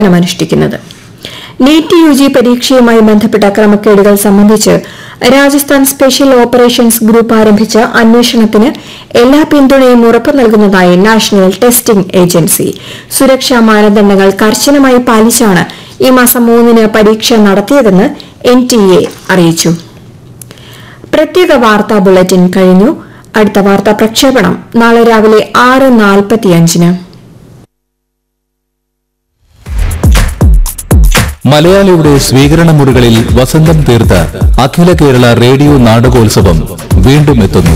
അനുഷ്ഠിക്കുന്നത് NEET U G പരീക്ഷയുമായി ബന്ധപ്പെട്ട ക്രമക്കേടുകൾ സംബന്ധിച്ച് രാജസ്ഥാൻ സ്പെഷ്യൽ ഓപ്പറേഷൻസ് ഗ്രൂപ്പ് ആരംഭിച്ച അന്വേഷണത്തിന് എല്ലാ പിന്തുണയും ഉറപ്പു നൽകുന്നതായി നാഷണൽ ടെസ്റ്റിംഗ് ഏജൻസി സുരക്ഷാ മാനദണ്ഡങ്ങൾ കർശനമായി പാലിച്ചാണ് ഈ മാസം മൂന്നിന് പരീക്ഷ നടത്തിയതെന്ന് എൻ ടി എ അറിയിച്ചു പ്രത്യേക വാർത്താ ബുള്ളറ്റിൻ കഴിഞ്ഞു അടുത്ത വാർത്താ പ്രക്ഷേപണം നാളെ രാവിലെ ആറ് നാൽപ്പത്തിയഞ്ചിന് മലയാളിയുടെ സ്വീകരണ മുറികളിൽ വസന്തം തീർത്ത അഖില കേരള റേഡിയോ നാടകോത്സവം വീണ്ടും എത്തുന്നു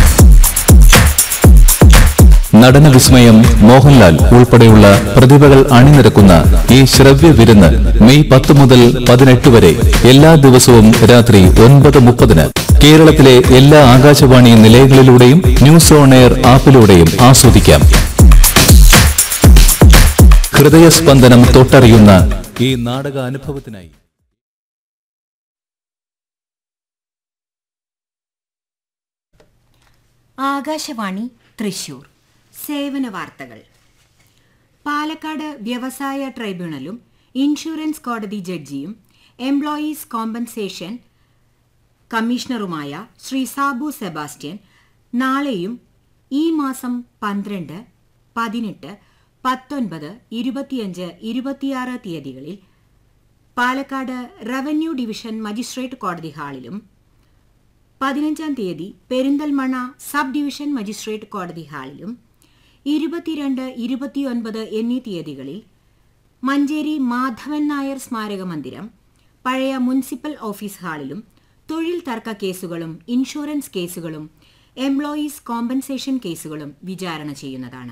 നടന വിസ്മയം മോഹൻലാൽ ഉൾപ്പെടെയുള്ള പ്രതിഭകൾ അണിനിരക്കുന്ന ഈ ശ്രവ്യ വിരുന്ന് മെയ് പത്ത് മുതൽ പതിനെട്ട് വരെ എല്ലാ ദിവസവും രാത്രി ഒൻപത് മുപ്പതിന് കേരളത്തിലെ എല്ലാ ആകാശവാണി നിലയങ്ങളിലൂടെയും ന്യൂസ് ഓൺ എയർ ആപ്പിലൂടെയും ആസ്വദിക്കാം ഹൃദയസ്പന്ദനം തൊട്ടറിയുന്ന ഈ നാടക അനുഭവത്തിനായി ആകാശവാണി തൃശൂർ സേവന വാർത്തകൾ പാലക്കാട് വ്യവസായ ട്രൈബ്യൂണലും ഇൻഷുറൻസ് കോടതി ജഡ്ജിയും എംപ്ലോയീസ് കോമ്പൻസേഷൻ കമ്മീഷണറുമായ ശ്രീ സാബു സെബാസ്റ്റ്യൻ നാളെയും ഈ മാസം പന്ത്രണ്ട് പതിനെട്ട് പത്തൊൻപത് ഇരുപത്തിയഞ്ച് ഇരുപത്തിയാറ് തീയതികളിൽ പാലക്കാട് റവന്യൂ ഡിവിഷൻ മജിസ്ട്രേറ്റ് കോടതി ഹാളിലും പതിനഞ്ചാം തീയതി പെരിന്തൽമണ്ണ സബ് ഡിവിഷൻ മജിസ്ട്രേറ്റ് കോടതി ഹാളിലും ഇരുപത്തിരണ്ട് ഇരുപത്തിയൊൻപത് എന്നീ തീയതികളിൽ മഞ്ചേരി മാധവൻ നായർ സ്മാരക മന്ദിരം പഴയ മുനിസിപ്പൽ ഓഫീസ് ഹാളിലും തൊഴിൽ തർക്ക കേസുകളും ഇൻഷുറൻസ് കേസുകളും എംപ്ലോയീസ് കോമ്പൻസേഷൻ കേസുകളും വിചാരണ ചെയ്യുന്നതാണ്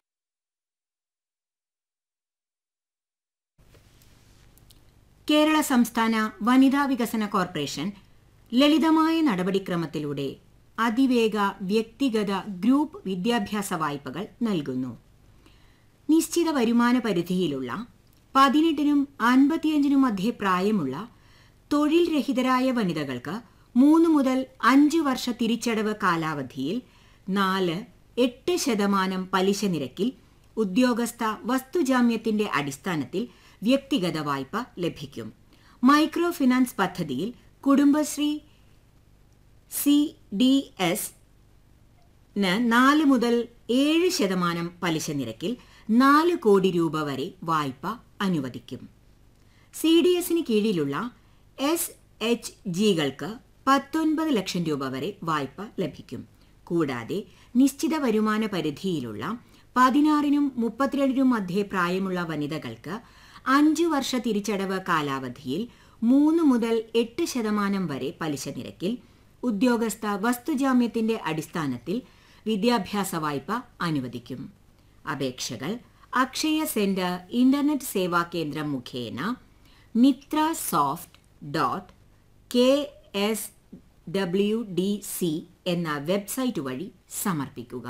കേരള സംസ്ഥാന വനിതാ വികസന കോർപ്പറേഷൻ ലളിതമായ നടപടിക്രമത്തിലൂടെ അതിവേഗ വ്യക്തിഗത ഗ്രൂപ്പ് വിദ്യാഭ്യാസ വായ്പകൾ നൽകുന്നു നിശ്ചിത വരുമാന പരിധിയിലുള്ള പതിനെട്ടിനും അൻപത്തിയഞ്ചിനും മധ്യേ പ്രായമുള്ള തൊഴിൽ രഹിതരായ വനിതകൾക്ക് മൂന്ന് മുതൽ അഞ്ച് വർഷ തിരിച്ചടവ് കാലാവധിയിൽ നാല് എട്ട് ശതമാനം പലിശ നിരക്കിൽ ഉദ്യോഗസ്ഥ വസ്തുജാമ്യത്തിന്റെ അടിസ്ഥാനത്തിൽ വ്യക്തിഗത വായ്പ ലഭിക്കും മൈക്രോ ഫിനാൻസ് പദ്ധതിയിൽ കുടുംബശ്രീ സി ഡി എസ് നാല് മുതൽ ഏഴ് ശതമാനം പലിശ നിരക്കിൽ നാല് കോടി രൂപ വരെ വായ്പ അനുവദിക്കും സി ഡി എസിന് കീഴിലുള്ള എസ് എച്ച് ജികൾക്ക് പത്തൊൻപത് ലക്ഷം രൂപ വരെ വായ്പ ലഭിക്കും കൂടാതെ നിശ്ചിത വരുമാന പരിധിയിലുള്ള പതിനാറിനും മുപ്പത്തിരണ്ടിനും മധ്യേ പ്രായമുള്ള വനിതകൾക്ക് അഞ്ചു വർഷ തിരിച്ചടവ് കാലാവധിയിൽ മൂന്ന് മുതൽ എട്ട് ശതമാനം വരെ പലിശ നിരക്കിൽ ഉദ്യോഗസ്ഥ വസ്തുജാമ്യത്തിന്റെ അടിസ്ഥാനത്തിൽ വിദ്യാഭ്യാസ വായ്പ അനുവദിക്കും അപേക്ഷകൾ അക്ഷയ സെന്റർ ഇന്റർനെറ്റ് സേവാ കേന്ദ്രം മുഖേന Mitra soft dot K S W D C എന്ന വെബ്സൈറ്റ് വഴി സമർപ്പിക്കുക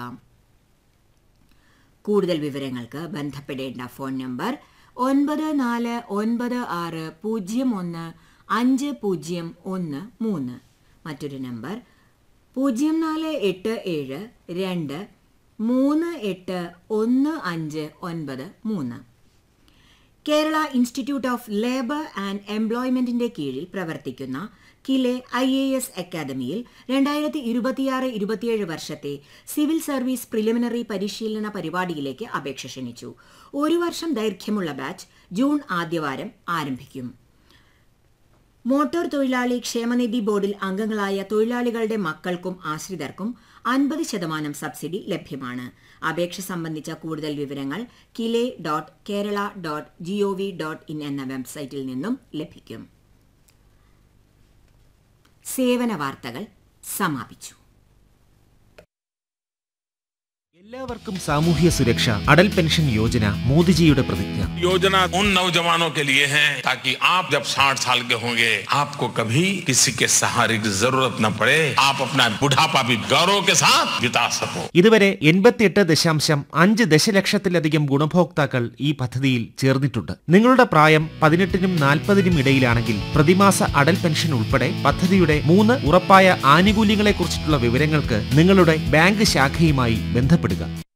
കൂടുതൽ വിവരങ്ങൾക്ക് ബന്ധപ്പെടേണ്ട ഫോൺ നമ്പർ ഒൻപത് നാല് ഒൻപത് ആറ് പൂജ്യം ഒന്ന് അഞ്ച് പൂജ്യം ഒന്ന് മൂന്ന് മറ്റൊരു നമ്പർ പൂജ്യം നാല് എട്ട് ഏഴ് രണ്ട് മൂന്ന് എട്ട് ഒന്ന് അഞ്ച് ഒൻപത് മൂന്ന് Kerala institute of labour and എംപ്ലോയ്മെന്റിന്റെ കീഴിൽ പ്രവർത്തിക്കുന്ന കിലെ ഐ എ എസ് അക്കാദമിയിൽ രണ്ടായിരത്തി ഇരുപത്തിയാറ് ഇരുപത്തിയേഴ് വർഷത്തെ സിവിൽ സർവീസ് പ്രിലിമിനറി പരിശീലന പരിപാടിയിലേക്ക് അപേക്ഷ ക്ഷണിച്ചു ഒരു വർഷം ദൈർഘ്യമുള്ള ബാച്ച് ജൂൺ ആദ്യവാരം ആരംഭിക്കും മോട്ടോർ തൊഴിലാളി ക്ഷേമനിധി ബോർഡിൽ അംഗങ്ങളായ തൊഴിലാളികളുടെ മക്കൾക്കും ആശ്രിതർക്കും അൻപത് ശതമാനം സബ്സിഡി ലഭ്യമാണ് അപേക്ഷ സംബന്ധിച്ച കൂടുതൽ വിവരങ്ങൾ KILE dot Kerala dot G O V dot in എന്ന വെബ്സൈറ്റിൽ നിന്നും ലഭിക്കും സേവന വാർത്തകൾ സമാപിച്ചു എല്ലാവർക്കും സാമൂഹ്യ സുരക്ഷ അടൽ പെൻഷൻ യോജന മോദിജിയുടെ പ്രതിജ്ഞ योजना उन नौजवानों के लिए है ताकि आप जब 60 साल के होंगे आपको कभी किसी के सहारे की जरूरत न पड़े आप अपना बुढ़ापा भी गौरव के साथ बिता सको ഇതുവരെ എൺപത്തിയെട്ട് ദശാംശം അഞ്ച് ദശലക്ഷത്തിലധികം ഗുണഭോക്താക്കൾ ഈ പദ്ധതിയിൽ ചേർന്നിട്ടുണ്ട് നിങ്ങളുടെ പ്രായം പതിനെട്ടിനും നാൽപ്പതിനും ഇടയിലാണെങ്കിൽ പ്രതിമാസ അടൽ പെൻഷൻ ഉൾപ്പെടെ പദ്ധതിയുടെ മൂന്ന് ഉറപ്പായ ആനുകൂല്യങ്ങളെക്കുറിച്ചിട്ടുള്ള വിവരങ്ങൾക്ക് നിങ്ങളുടെ ബാങ്ക് ശാഖയുമായി ബന്ധപ്പെടുക